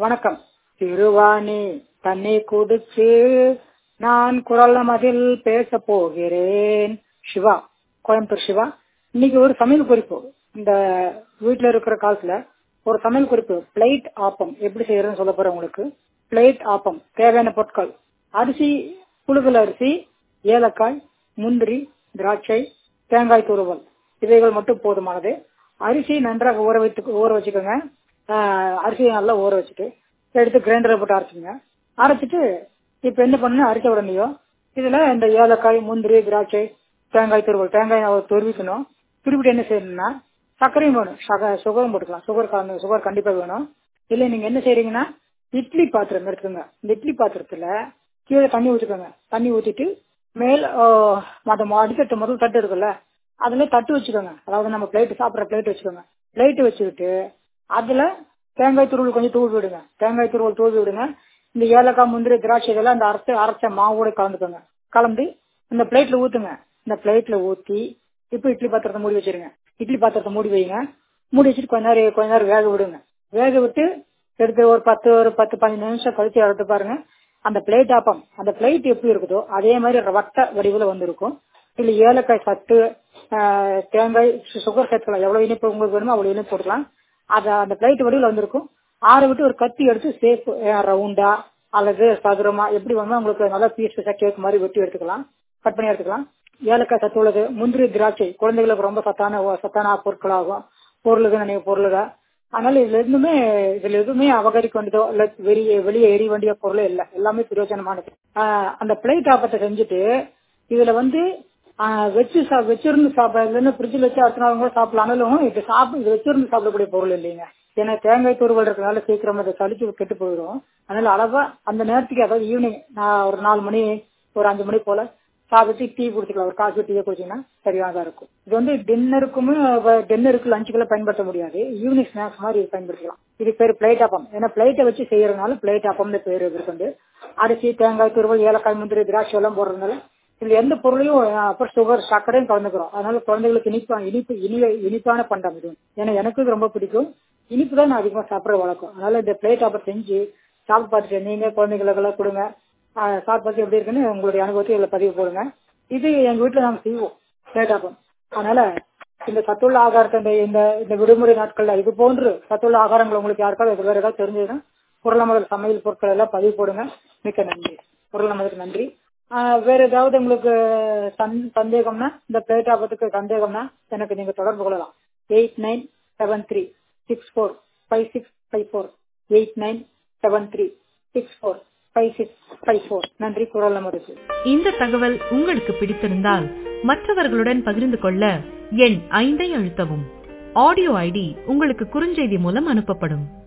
வணக்கம் திருவாணி தண்ணி குடிச்சு நான் குரல் மதில் பேச போகிறேன் சிவா கோயம்புத்தூர் சிவா இன்னைக்கு ஒரு சமையல் குறிப்பு இந்த வீட்டுல இருக்கிற காலத்துல ஒரு சமையல் குறிப்பு பிளேட் ஆப்பம் எப்படி செய்யறதுன்னு சொல்ல போறேன் உங்களுக்கு பிளேட் ஆப்பம் தேவையான பொருட்கள் அரிசி புழுகல் அரிசி ஏலக்காய் முந்திரி திராட்சை தேங்காய் துருவல் இவைகள் மட்டும் போதுமானது அரிசி நன்றாக ஊற வைத்து ஊற வச்சுக்கோங்க ஆஹ் அரிசியை நல்லா ஊற வச்சுட்டு எடுத்து கிரைண்டரை போட்டு அரைச்சிங்க அரைச்சிட்டு இப்ப என்ன பண்ணு அரைச்ச உடனேயோ இதுல இந்த ஏலக்காய் முந்திரி திராட்சை தேங்காய் துருவல் தேங்காய் துருவிக்கணும் துருவிட்டு என்ன செய்யணும்னா சர்க்கரையும் வேணும் சக சுகரும் போட்டுக்கலாம் சுகர் கலந்து சுகர் கண்டிப்பா வேணும் இல்ல நீங்க என்ன செய்றீங்கன்னா இட்லி பாத்திரம் எடுத்துக்கோங்க இந்த இட்லி பாத்திரத்துல கீழே தண்ணி ஊற்றிக்கோங்க தண்ணி ஊத்திட்டு மேல் அந்த அடித்தட்டு முதல் தட்டு இருக்குல்ல அதுல தட்டு வச்சுக்கோங்க அதாவது நம்ம பிளேட் சாப்பிட்ற பிளேட் வச்சுக்கோங்க பிளேட் வச்சுக்கிட்டு அதுல தேங்காய் துருவல் கொஞ்சம் தூவி விடுங்க தேங்காய் துருவல் தூவி விடுங்க இந்த ஏலக்காய் முந்திரி திராட்சை இதெல்லாம் அந்த அரைச்ச அரைச்ச மாவோட கலந்துக்கோங்க கலந்து இந்த பிளேட்ல ஊத்துங்க இந்த பிளேட்ல ஊத்தி இப்போ இட்லி பாத்திரத்தை மூடி வச்சிருங்க இட்லி பாத்திரத்தை மூடி வைங்க மூடி வச்சுட்டு கொஞ்ச நேரம் கொஞ்ச நேரம் வேக விடுங்க வேக விட்டு எடுத்து ஒரு பத்து ஒரு பத்து பதினஞ்சு நிமிஷம் கழிச்சு எடுத்து பாருங்க அந்த பிளேட் ஆப்பம் அந்த பிளேட் எப்படி இருக்குதோ அதே மாதிரி வட்ட வடிவில் வந்திருக்கும் இல்ல ஏலக்காய் சத்து தேங்காய் சுகர் சேர்த்துக்கலாம் எவ்வளவு இனிப்பு உங்களுக்கு வேணுமோ அவ்வளவு இனிப்பு போட்டுக்கலாம் அது அந்த பிளேட் வடிவில் வந்திருக்கும் ஆற விட்டு ஒரு கத்தி எடுத்து சேஃப் ரவுண்டா அல்லது சதுரமா எப்படி வேணுமோ உங்களுக்கு நல்லா பீஸ் பீஸா கேக் மாதிரி வெட்டி எடுத்துக்கலாம் கட் பண்ணி எடுத்துக்கலாம் ஏலக்காய் சத்து உள்ளது முந்திரி திராட்சை குழந்தைகளுக்கு ரொம்ப சத்தான சத்தான பொருட்களாகும் பொருளுக்கு நினைவு பொருளுக அதனால இதுல எதுவுமே இதுல எதுவுமே அபகரிக்க வேண்டியதோ இல்ல வெளியே வெளியே எரி வேண்டிய பொருளே இல்ல எல்லாமே பிரயோஜனமானது அந்த பிளேட் ஆப்பத்தை செஞ்சுட்டு இதுல வந்து வச்சு வச்சிருந்து சாப்பிடறது ஃப்ரிட்ஜில் வச்சு அடுத்த நாள் கூட சாப்பிடலாம் ஆனாலும் இது சாப்பிட இது வச்சிருந்து சாப்பிடக்கூடிய பொருள் இல்லைங்க ஏன்னா தேங்காய் துருவல் இருக்கிறதுனால சீக்கிரம் அதை சளிச்சு கெட்டு போயிடும் அதனால அளவா அந்த நேரத்துக்கு அதாவது ஈவினிங் நான் ஒரு நாலு மணி ஒரு அஞ்சு மணி போல சாப்பிட்டு டீ குடிச்சிக்கலாம் ஒரு காஃபி டீயை குடிச்சீங்கன்னா சரியானதா இருக்கும் இது வந்து டின்னருக்குமே டின்னருக்கு லஞ்சுக்கெல்லாம் பயன்படுத்த முடியாது ஈவினிங் ஸ்நாக்ஸ் மாதிரி பயன்படுத்தலாம் இது பேர் பிளேட் ஆப்பம் ஏன்னா பிளேட்டை வச்சு செய்யறதுனால பிளேட் ஆப்பம்னு பேர் இருக்கு அரிசி தேங்காய் துருவல் ஏலக்காய் முந்திரி திராட்சை எல்லாம் போடுறதுனால இதுல எந்த பொருளையும் அப்புறம் சுகர் சர்க்கரையும் கலந்துக்கிறோம் அதனால குழந்தைகளுக்கு இனிப்பா இனிப்பு இனிய இனிப்பான பண்டம் இது ஏன்னா எனக்கு ரொம்ப பிடிக்கும் இனிப்பு தான் நான் அதிகமா சாப்பிட வழக்கம் அதனால இந்த பிளேட் ஆப்பர் செஞ்சு சாப்பிட்டு பார்த்துட்டு நீங்க குழந்தைகளுக்கெல்லாம் கொடுங்க சாப்பிட்டு பார்த்து எப்படி இருக்குன்னு உங்களுடைய அனுபவத்தை இதுல பதிவு போடுங்க இது எங்க வீட்டுல நாங்க செய்வோம் பிளேட் ஆப்பம் அதனால இந்த சத்துள்ள ஆகாரத்தை இந்த இந்த விடுமுறை நாட்கள்ல இது போன்று சத்துள்ள ஆகாரங்கள் உங்களுக்கு யாருக்காவது வேற ஏதாவது தெரிஞ்சதுன்னா பொருளாதார சமையல் பொருட்கள் எல்லாம் பதிவு போடுங்க மிக்க நன்றி பொருளாதாரத்துக்கு நன்றி வேற ஏதாவது உங்களுக்கு சந்தேகம்னா இந்த பிளேட் ஆபத்துக்கு சந்தேகம்னா எனக்கு நீங்க தொடர்பு கொள்ளலாம் eight nine seven three six four five six five four eight nine seven three six four five six five four நன்றி குரல் நமதுக்கு இந்த தகவல் உங்களுக்கு பிடித்திருந்தால் மற்றவர்களுடன் பகிர்ந்து கொள்ள எண் ஐந்தை அழுத்தவும் ஆடியோ ஐடி உங்களுக்கு குறுஞ்செய்தி மூலம் அனுப்பப்படும்